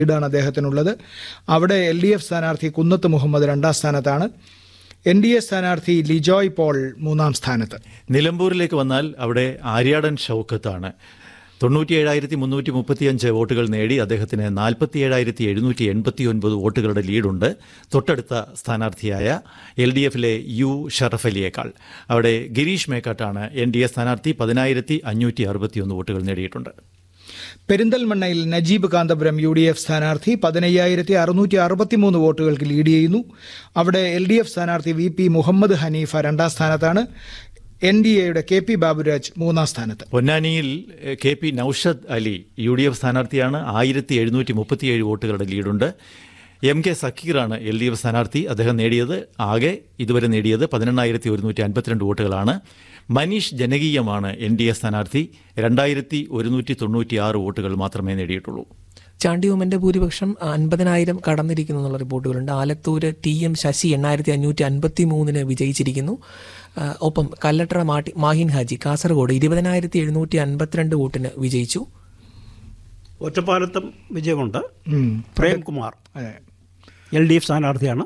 ലീഡാണ് അദ്ദേഹത്തിനുള്ളത് അവിടെ L D F സ്ഥാനാർത്ഥി കുന്നത്ത് മുഹമ്മദ് രണ്ടാം സ്ഥാനത്താണ് എൻ ഡി എ സ്ഥാനാർത്ഥി ലിജോയ് പോൾ മൂന്നാം സ്ഥാനത്ത് നിലമ്പൂരിലേക്ക് വന്നാൽ അവിടെ ആര്യാടൻ ഷൗക്കത്താണ് തൊണ്ണൂറ്റിയേഴായിരത്തി മുന്നൂറ്റി മുപ്പത്തിയഞ്ച് വോട്ടുകൾ നേടി അദ്ദേഹത്തിന് നാൽപ്പത്തിയേഴായിരത്തി എഴുന്നൂറ്റി എൺപത്തി ഒൻപത് വോട്ടുകളുടെ ലീഡുണ്ട് തൊട്ടടുത്ത സ്ഥാനാർത്ഥിയായ എൽ ഡി എഫിലെ യു ഷറഫ് അലിയേക്കാൾ അവിടെ ഗിരീഷ് മേക്കാട്ടാണ് എൻ ഡി എ സ്ഥാനാർത്ഥി പതിനായിരത്തി അഞ്ഞൂറ്റി അറുപത്തിയൊന്ന് വോട്ടുകൾ നേടിയിട്ടുണ്ട് പെരിന്തൽമണ്ണയിൽ Najeeb Kanthapuram U D F സ്ഥാനാർത്ഥി പതിനയ്യായിരത്തി അറുന്നൂറ്റി അറുപത്തിമൂന്ന് വോട്ടുകൾക്ക് ലീഡ് ചെയ്യുന്നു അവിടെ എൽ ഡി എഫ് സ്ഥാനാർത്ഥി വി പി മുഹമ്മദ് ഹനീഫ രണ്ടാം സ്ഥാനത്താണ് എൻ ഡി എയുടെ കെ പി ബാബുരാജ് മൂന്നാം സ്ഥാനത്ത് പൊന്നാനിയിൽ എഹ്, K P Noushad Ali U D F സ്ഥാനാർത്ഥിയാണ് ആയിരത്തി എഴുന്നൂറ്റി മുപ്പത്തിയേഴ് വോട്ടുകളുടെ ലീഡുണ്ട് എം കെ സക്കീറാണ് എൽ ഡി എഫ് സ്ഥാനാർത്ഥി അദ്ദേഹം നേടിയത് ആകെ ഇതുവരെ നേടിയത് പതിനെണ്ണായിരത്തി ഒരുന്നൂറ്റി അൻപത്തിരണ്ട് വോട്ടുകളാണ് മനീഷ് ജനകീയമാണ് എൻ ഡി എ സ്ഥാനാർത്ഥി രണ്ടായിരത്തി ഒരുന്നൂറ്റി തൊണ്ണൂറ്റി ആറ് വോട്ടുകൾ മാത്രമേ നേടിയിട്ടുള്ളൂ ചാണ്ടിയോമന്റെ ഭൂരിപക്ഷം അൻപതിനായിരം കടന്നിരിക്കുന്നു എന്നുള്ള റിപ്പോർട്ടുകളുണ്ട് ആലത്തൂര് ടി എം ശശി എണ്ണായിരത്തി അഞ്ഞൂറ്റി അൻപത്തി മൂന്നിന് വിജയിച്ചിരിക്കുന്നു ആ, ഒപ്പം കല്ലട്ര മാട്ടി മാഹിൻ ഹാജി കാസർഗോഡ് ഇരുപതിനായിരത്തി എഴുന്നൂറ്റി അൻപത്തിരണ്ട് വോട്ടിന് വിജയിച്ചു ഒറ്റപ്പാലത്തും വിജയമുണ്ട് ഉം. പ്രേംകുമാർ അതെ. എൽ ഡി എഫ് സ്ഥാനാർത്ഥിയാണ്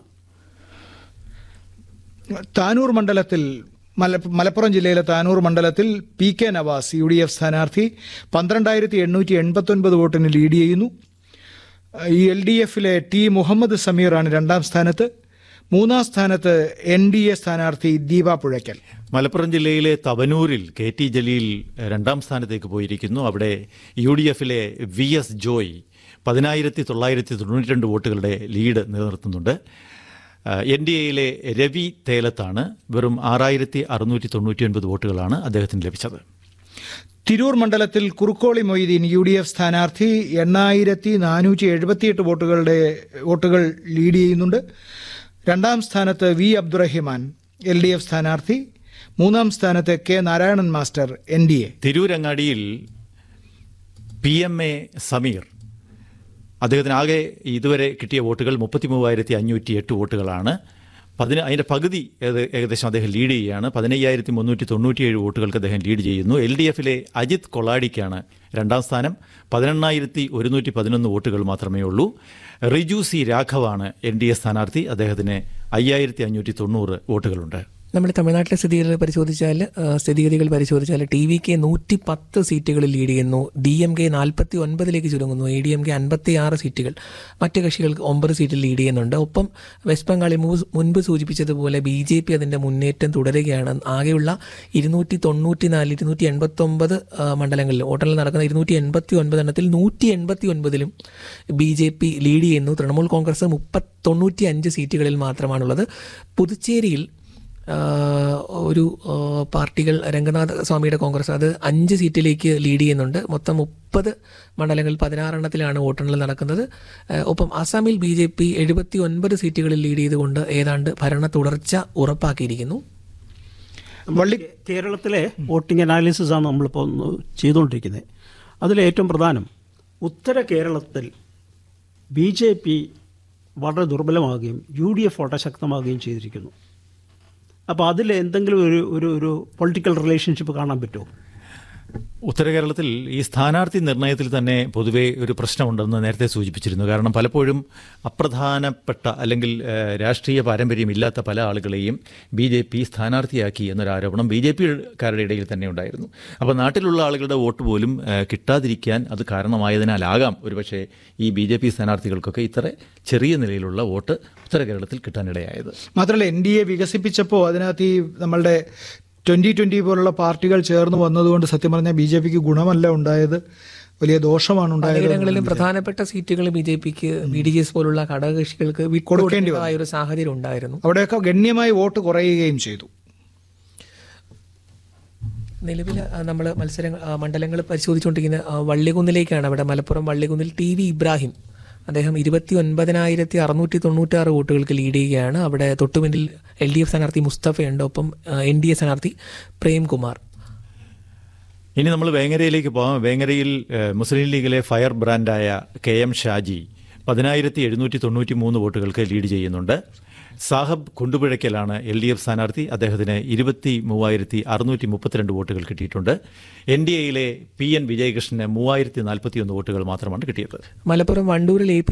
താനൂർ മണ്ഡലത്തിൽ മല മലപ്പുറം ജില്ലയിലെ താനൂർ മണ്ഡലത്തിൽ P K Navas U D F സ്ഥാനാർത്ഥി പന്ത്രണ്ടായിരത്തി എണ്ണൂറ്റി എൺപത്തൊൻപത് വോട്ടിന് ലീഡ് ചെയ്യുന്നു ഈ എൽ ഡി എഫിലെ ടി മുഹമ്മദ് സമീറാണ് രണ്ടാം സ്ഥാനത്ത് മൂന്നാം സ്ഥാനത്ത് എൻ ഡി എ സ്ഥാനാർത്ഥി ദീപ പുഴയ്ക്കൽ മലപ്പുറം ജില്ലയിലെ തവനൂരിൽ കെ ടി ജലീൽ രണ്ടാം സ്ഥാനത്തേക്ക് പോയിരിക്കുന്നു അവിടെ യു ഡി എഫിലെ വി എസ് ജോയ് പതിനായിരത്തി തൊള്ളായിരത്തി തൊണ്ണൂറ്റി രണ്ട് വോട്ടുകളുടെ ലീഡ് നിലനിർത്തുന്നുണ്ട് എൻ ഡി എയിലെ രവി തേലത്താണ് വെറും ആറായിരത്തി അറുന്നൂറ്റി തൊണ്ണൂറ്റി ഒൻപത് വോട്ടുകളാണ് അദ്ദേഹത്തിന് ലഭിച്ചത് തിരൂർ മണ്ഡലത്തിൽ Kurukkoli Moideen U D F സ്ഥാനാർത്ഥി എണ്ണായിരത്തി നാനൂറ്റി എഴുപത്തിയെട്ട് വോട്ടുകളുടെ വോട്ടുകൾ ലീഡ് ചെയ്യുന്നുണ്ട് രണ്ടാം സ്ഥാനത്ത് V Abdurahiman L D F സ്ഥാനാർത്ഥി മൂന്നാം സ്ഥാനത്ത് K Narayanan master N D A തിരൂരങ്ങാടിയിൽ പി എം എ സമീർ അദ്ദേഹത്തിന് ആകെ ഇതുവരെ കിട്ടിയ വോട്ടുകൾ മുപ്പത്തി മൂവായിരത്തി അഞ്ഞൂറ്റി എട്ട് വോട്ടുകളാണ് പതിന അതിൻ്റെ പകുതി ഏത് ഏകദേശം അദ്ദേഹം ലീഡ് ചെയ്യുകയാണ് പതിനയ്യായിരത്തി മുന്നൂറ്റി തൊണ്ണൂറ്റിയേഴ് വോട്ടുകൾക്ക് അദ്ദേഹം ലീഡ് ചെയ്യുന്നു എൽ ഡി എഫിലെ അജിത് കൊളാഡിക്കാണ് രണ്ടാം സ്ഥാനം പതിനെണ്ണായിരത്തി ഒരുന്നൂറ്റി പതിനൊന്ന് വോട്ടുകൾ മാത്രമേ ഉള്ളൂ റിജു സി രാഘവാണ് എൻ ഡി എ സ്ഥാനാർത്ഥി അദ്ദേഹത്തിന് അയ്യായിരത്തി അഞ്ഞൂറ്റി തൊണ്ണൂറ് വോട്ടുകളുണ്ട് നമ്മൾ തമിഴ്നാട്ടിലെ സ്ഥിതിഗതികൾ പരിശോധിച്ചാൽ ആ, സ്ഥിതിഗതികൾ പരിശോധിച്ചാൽ ടി വി കെ നൂറ്റി പത്ത് സീറ്റുകളിൽ ലീഡ് ചെയ്യുന്നു ഡി എം കെ നാൽപ്പത്തി ഒൻപതിലേക്ക് ചുരുങ്ങുന്നു എ ഡി എം കെ അൻപത്തി ആറ് സീറ്റുകൾ മറ്റ് കക്ഷികൾക്ക് ഒമ്പത് സീറ്റിൽ ലീഡ് ചെയ്യുന്നുണ്ട് ഒപ്പം വെസ്റ്റ് ബംഗാളിൽ മു- മുൻപ് സൂചിപ്പിച്ചതുപോലെ ബി ജെ പി അതിൻ്റെ മുന്നേറ്റം തുടരുകയാണ് ആകെയുള്ള ഇരുന്നൂറ്റി തൊണ്ണൂറ്റി നാല് ഇരുന്നൂറ്റി എൺപത്തി ഒമ്പത് മണ്ഡലങ്ങളിൽ വോട്ടെണ്ണൽ നടക്കുന്ന ഇരുന്നൂറ്റി എൺപത്തി ഒൻപത് എണ്ണത്തിൽ നൂറ്റി എൺപത്തി ഒൻപതിലും ബി ജെ പി ലീഡ് ചെയ്യുന്നു തൃണമൂൽ കോൺഗ്രസ് മുപ്പത്തി തൊണ്ണൂറ്റി അഞ്ച് സീറ്റുകളിൽ മാത്രമാണുള്ളത് പുതുച്ചേരിയിൽ ആഹ് ഒരു ആഹ് പാർട്ടികൾ രംഗനാഥ സ്വാമിയുടെ കോൺഗ്രസ് അത് അഞ്ച് സീറ്റിലേക്ക് ലീഡ് ചെയ്യുന്നുണ്ട് മൊത്തം മുപ്പത് മണ്ഡലങ്ങളിൽ പതിനാറെണ്ണത്തിലാണ് വോട്ടെണ്ണൽ നടക്കുന്നത് ആഹ് ഒപ്പം ആസാമിൽ ബി ജെ പി എഴുപത്തി ഒൻപത് സീറ്റുകളിൽ ലീഡ് ചെയ്തുകൊണ്ട് ഏതാണ്ട് ഭരണ തുടർച്ച ഉറപ്പാക്കിയിരിക്കുന്നു വള്ളി കേരളത്തിലെ വോട്ടിംഗ് അനാലിസിസ് ആണ് നമ്മളിപ്പോൾ ഒന്ന് ചെയ്തുകൊണ്ടിരിക്കുന്നത് അതിൽ ഏറ്റവും പ്രധാനം ഉത്തര കേരളത്തിൽ ബി ജെ പി വളരെ ദുർബലമാകുകയും യു ഡി എഫ് വളരെ ശക്തമാകുകയും ചെയ്തിരിക്കുന്നു അപ്പോൾ അതിൽ എന്തെങ്കിലും ഒരു ഒരു ഒരു പൊളിറ്റിക്കൽ റിലേഷൻഷിപ്പ് കാണാൻ പറ്റുമോ ഉത്തര കേരളത്തിൽ ഈ സ്ഥാനാർത്ഥി നിർണയത്തിൽ തന്നെ പൊതുവെ ഒരു പ്രശ്നമുണ്ടെന്ന് നേരത്തെ സൂചിപ്പിച്ചിരുന്നു കാരണം പലപ്പോഴും അപ്രധാനപ്പെട്ട അല്ലെങ്കിൽ ഏഹ്, രാഷ്ട്രീയ പാരമ്പര്യമില്ലാത്ത പല ആളുകളെയും ബി ജെ പി സ്ഥാനാർത്ഥിയാക്കി എന്നൊരു ആരോപണം ബി ജെ പിക്കാരുടെ ഇടയിൽ തന്നെ ഉണ്ടായിരുന്നു അപ്പോൾ നാട്ടിലുള്ള ആളുകളുടെ വോട്ട് പോലും ഏഹ്, കിട്ടാതിരിക്കാൻ അത് കാരണമായതിനാലാകാം ഒരുപക്ഷെ ഈ ബി ജെ പി സ്ഥാനാർത്ഥികൾക്കൊക്കെ ഇത്ര ചെറിയ നിലയിലുള്ള വോട്ട് ഉത്തര കേരളത്തിൽ കിട്ടാനിടയായത് മാത്രമല്ല എൻ ഡി എ വികസിപ്പിച്ചപ്പോൾ അതിനകത്ത് ഈ നമ്മളുടെ ട്വന്റി ട്വന്റി പോലുള്ള പാർട്ടികൾ ചേർന്ന് വന്നതുകൊണ്ട് സത്യം പറഞ്ഞാൽ ബി ജെ പിക്ക് ഗുണമല്ല ഉണ്ടായത് വലിയ ദോഷമാണ് ഉണ്ടായത് പലയിടങ്ങളിലും പ്രധാനപ്പെട്ട സീറ്റുകൾ ബി ജെ പിക്ക് ബി ഡി ജി എസ് പോലുള്ള ഘടകകക്ഷികൾക്ക് വിട്ടുകൊടുക്കേണ്ടതായ ഒരു സാഹചര്യം ഉണ്ടായിരുന്നു അവിടെയൊക്കെ ഗണ്യമായി വോട്ട് കുറയുകയും ചെയ്തു നിലവിൽ നമ്മൾ മത്സരങ്ങൾ മണ്ഡലങ്ങൾ പരിശോധിച്ചുകൊണ്ടിരിക്കുന്ന ആ, വള്ളികുന്നിലേക്കാണ് അവിടെ മലപ്പുറം വള്ളികുന്നിൽ ടി വി ഇബ്രാഹിം അദ്ദേഹം ഇരുപത്തി ഒൻപതിനായിരത്തി അറുന്നൂറ്റി തൊണ്ണൂറ്റാറ് വോട്ടുകൾക്ക് ലീഡ് ചെയ്യുകയാണ് അവിടെ തൊട്ടുപിന്നിൽ എൽ ഡി എഫ് സ്ഥാനാർത്ഥി മുസ്തഫയുണ്ട് ഒപ്പം എൻ ഡി എ സ്ഥാനാർത്ഥി പ്രേംകുമാർ ഇനി നമ്മൾ വേങ്ങരയിലേക്ക് പോകാം വേങ്ങരയിൽ ഏഹ്, മുസ്ലിം ലീഗിലെ ഫയർ ബ്രാൻഡായ കെ എം ഷാജി പതിനായിരത്തി എഴുന്നൂറ്റി തൊണ്ണൂറ്റി മൂന്ന് വോട്ടുകൾക്ക് ലീഡ് ചെയ്യുന്നുണ്ട് സാഹബ് കൊണ്ടുപിഴയ്ക്കലാണ് എൽ ഡി എഫ് സ്ഥാനാർത്ഥി അദ്ദേഹത്തിന് ഇരുപത്തി മൂവായിരത്തി അറുന്നൂറ്റി മുപ്പത്തിരണ്ട് വോട്ടുകൾ കിട്ടിയിട്ടുണ്ട് എൻ ഡി എയിലെ പി എൻ വിജയകൃഷ്ണന് മൂവായിരത്തി നാൽപ്പത്തിയൊന്ന് വോട്ടുകൾ മാത്രമാണ് കിട്ടിയത് മലപ്പുറം വണ്ടൂരിൽ എ പി